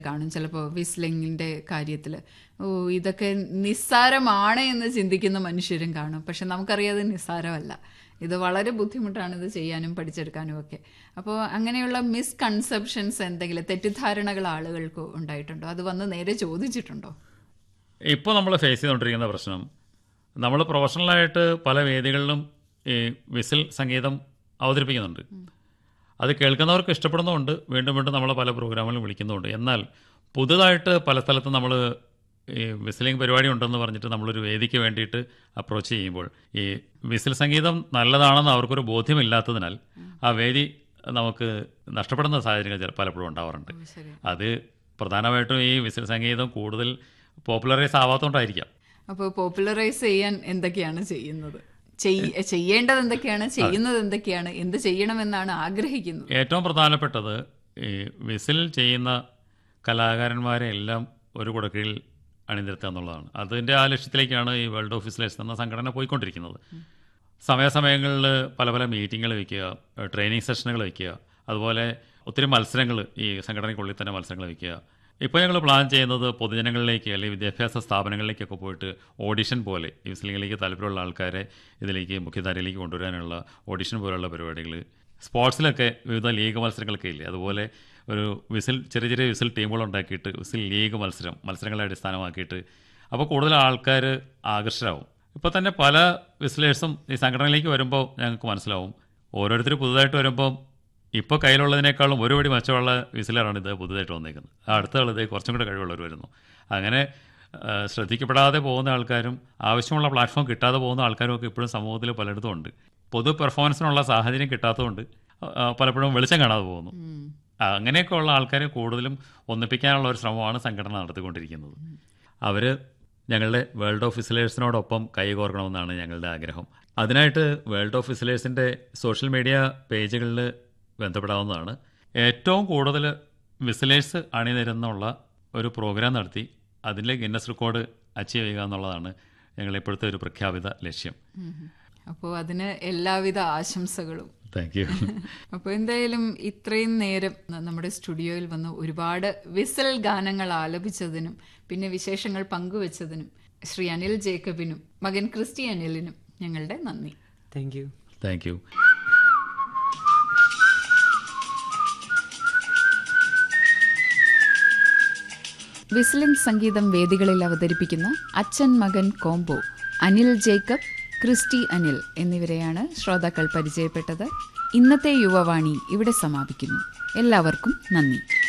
കാണും ചിലപ്പോൾ വിസ്ലിങ്ങിൻ്റെ കാര്യത്തിൽ ഓ ഇതൊക്കെ നിസ്സാരമാണ് എന്ന് ചിന്തിക്കുന്ന മനുഷ്യരും കാണും പക്ഷെ നമുക്കറിയാതെ നിസ്സാരമല്ല ഇത് വളരെ ബുദ്ധിമുട്ടാണ് ഇത് ചെയ്യാനും പഠിച്ചെടുക്കാനും ഒക്കെ അപ്പോൾ അങ്ങനെയുള്ള മിസ്കൺസെപ്ഷൻസ് എന്തെങ്കിലും തെറ്റിദ്ധാരണകൾ ആളുകൾക്ക് ഉണ്ടായിട്ടുണ്ടോ അത് വന്ന് നേരെ ചോദിച്ചിട്ടുണ്ടോ ഇപ്പോൾ നമ്മൾ ഫേസ് ചെയ്തുകൊണ്ടിരിക്കുന്ന പ്രശ്നം നമ്മൾ പ്രൊഫഷണലായിട്ട് പല വേദികളിലും ഈ വിസിൽ സംഗീതം അവതരിപ്പിക്കുന്നുണ്ട് അത് കേൾക്കുന്നവർക്ക് ഇഷ്ടപ്പെടുന്നുമുണ്ട് വീണ്ടും വീണ്ടും നമ്മൾ പല പ്രോഗ്രാമുകളും വിളിക്കുന്നുമുണ്ട് എന്നാൽ പുതുതായിട്ട് പല സ്ഥലത്തും നമ്മൾ ഈ വിസിലിംഗ് പരിപാടി ഉണ്ടെന്ന് പറഞ്ഞിട്ട് നമ്മളൊരു വേദിക്ക് വേണ്ടിയിട്ട് അപ്രോച്ച് ചെയ്യുമ്പോൾ ഈ വിസിൽ സംഗീതം നല്ലതാണെന്ന് അവർക്കൊരു ബോധ്യമില്ലാത്തതിനാൽ ആ വേദി നമുക്ക് നഷ്ടപ്പെടുന്ന സാഹചര്യങ്ങൾ ചില- പലപ്പോഴും ഉണ്ടാവാറുണ്ട് ശരി അത് പ്രധാനമായിട്ടും ഈ വിസിൽ സംഗീതം കൂടുതൽ പോപ്പുലറൈസ് ആവാത്തതുകൊണ്ടായിരിക്കാം അപ്പോൾ പോപ്പുലറൈസ് ചെയ്യാൻ എന്തൊക്കെയാണ് ചെയ്യുന്നത് ചെയ്യ- ചെയ്യേണ്ടത് എന്തൊക്കെയാണ് ചെയ്യുന്നത് എന്തൊക്കെയാണ് എന്ത് ചെയ്യണമെന്നാണ് ആഗ്രഹിക്കുന്നത് ഏറ്റവും പ്രധാനപ്പെട്ടത് ഈ വിസിൽ ചെയ്യുന്ന കലാകാരന്മാരെ എല്ലാം ഒരു കുടക്കീഴിൽ അണിനിരത്തുക എന്നുള്ളതാണ് അതിൻ്റെ ആ ലക്ഷ്യത്തിലേക്കാണ് ഈ വേൾഡ് ഓഫ് വിസിലേഴ്സ് എന്ന സംഘടന പോയിക്കൊണ്ടിരിക്കുന്നത് സമയാസമയങ്ങളിൽ പല പല മീറ്റിങ്ങുകൾ വയ്ക്കുക ട്രെയിനിങ് സെഷനുകൾ വയ്ക്കുക അതുപോലെ ഒത്തിരി മത്സരങ്ങൾ ഈ സംഘടനയ്ക്കുള്ളിൽ തന്നെ മത്സരങ്ങൾ വയ്ക്കുക ഇപ്പോൾ ഞങ്ങൾ പ്ലാൻ ചെയ്യുന്നത് പൊതുജനങ്ങളിലേക്ക് അല്ലെങ്കിൽ വിദ്യാഭ്യാസ സ്ഥാപനങ്ങളിലേക്കൊക്കെ പോയിട്ട് ഓഡിഷൻ പോലെ ഈ വിസിലിംഗിലേക്ക് താല്പര്യമുള്ള ആൾക്കാരെ ഇതിലേക്ക് മുഖ്യധാരയിലേക്ക് കൊണ്ടുവരാനുള്ള ഓഡിഷൻ പോലുള്ള പരിപാടികൾ സ്പോർട്സിലൊക്കെ വിവിധ ലീഗ് മത്സരങ്ങളൊക്കെ ഇല്ലേ അതുപോലെ ഒരു വിസിൽ ചെറിയ ചെറിയ വിസിൽ ടീമുകൾ ഉണ്ടാക്കിയിട്ട് വിസിൽ ലീഗ് മത്സരം മത്സരങ്ങളെ അടിസ്ഥാനമാക്കിയിട്ട് അപ്പോൾ കൂടുതൽ ആൾക്കാർ ആകർഷരാകും ഇപ്പോൾ തന്നെ പല വിസിലേഴ്സും ഈ സംഘടനയിലേക്ക് വരുമ്പോൾ ഞങ്ങൾക്ക് മനസ്സിലാവും ഓരോരുത്തർ പുതുതായിട്ട് വരുമ്പോൾ ഇപ്പോൾ കയ്യിലുള്ളതിനേക്കാളും ഒരു പടി മെച്ചമുള്ള വിസിലറാണ് ഇത് പുതുതായിട്ട് വന്നേക്കുന്നത് ആ അടുത്ത ആൾ ഇത് കുറച്ചും കൂടെ കഴിവുള്ളവർ വരുന്നു അങ്ങനെ ആ, ശ്രദ്ധിക്കപ്പെടാതെ പോകുന്ന ആൾക്കാരും ആവശ്യമുള്ള പ്ലാറ്റ്ഫോം കിട്ടാതെ പോകുന്ന ആൾക്കാരും ഒക്കെ ഇപ്പോഴും സമൂഹത്തിൽ പലയിടത്തും ഉണ്ട് പൊതു പെർഫോമൻസിനുള്ള സാഹചര്യം കിട്ടാത്തതുകൊണ്ട് ആ, പലപ്പോഴും വെളിച്ചം കാണാതെ പോകുന്നു ഉം. ആ, അങ്ങനെയൊക്കെ ഉള്ള ആൾക്കാരെ കൂടുതലും ഒന്നിപ്പിക്കാനുള്ള ഒരു ശ്രമമാണ് സംഘടന നടത്തിക്കൊണ്ടിരിക്കുന്നത് അവർ ഞങ്ങളുടെ വേൾഡ് ഓഫ് വിസിലേഴ്സിനോടൊപ്പം കൈകോർക്കണമെന്നാണ് ഞങ്ങളുടെ ആഗ്രഹം അതിനായിട്ട് വേൾഡ് ഓഫ് വിസിലേഴ്സിൻ്റെ സോഷ്യൽ മീഡിയ പേജുകളിൽ ബന്ധപ്പെടാവുന്നതാണ് ഏറ്റവും കൂടുതൽ വിസിലേഴ്സ് അണിനിരുന്നുള്ള ഒരു പ്രോഗ്രാം നടത്തി അതിൽ ഗിന്നസ് റെക്കോർഡ് അച്ചീവ് ചെയ്യുക എന്നുള്ളതാണ് ഞങ്ങളുടെ ഇപ്പോഴത്തെ ഒരു പ്രഖ്യാപിത ലക്ഷ്യം അപ്പോൾ അതിന് എല്ലാവിധ ആശംസകളും താങ്ക് യു അപ്പോൾ എന്തായാലും ഇത്രയും നേരം ന- നമ്മുടെ സ്റ്റുഡിയോയിൽ വന്ന് ഒരുപാട് വിസൽ ഗാനങ്ങൾ ആലപിച്ചതിനും പിന്നെ വിശേഷങ്ങൾ പങ്കുവച്ചതിനും ശ്രീ അനിൽ ജേക്കബിനും മകൻ ക്രിസ്റ്റി അനിലിനും ഞങ്ങളുടെ നന്ദി thank you thank you whistling സംഗീതം വേദികളിൽ അവതരിപ്പിക്കുന്ന അച്ഛൻ മകൻ കോംബോ അനിൽ ജേക്കബ് ക്രിസ്റ്റി അനിൽ എന്നിവരെയാണ് ശ്രോതാക്കൾ പരിചയപ്പെട്ടത് ഇന്നത്തെ യുവവാണി ഇവിടെ സമാപിക്കുന്നു എല്ലാവർക്കും നന്ദി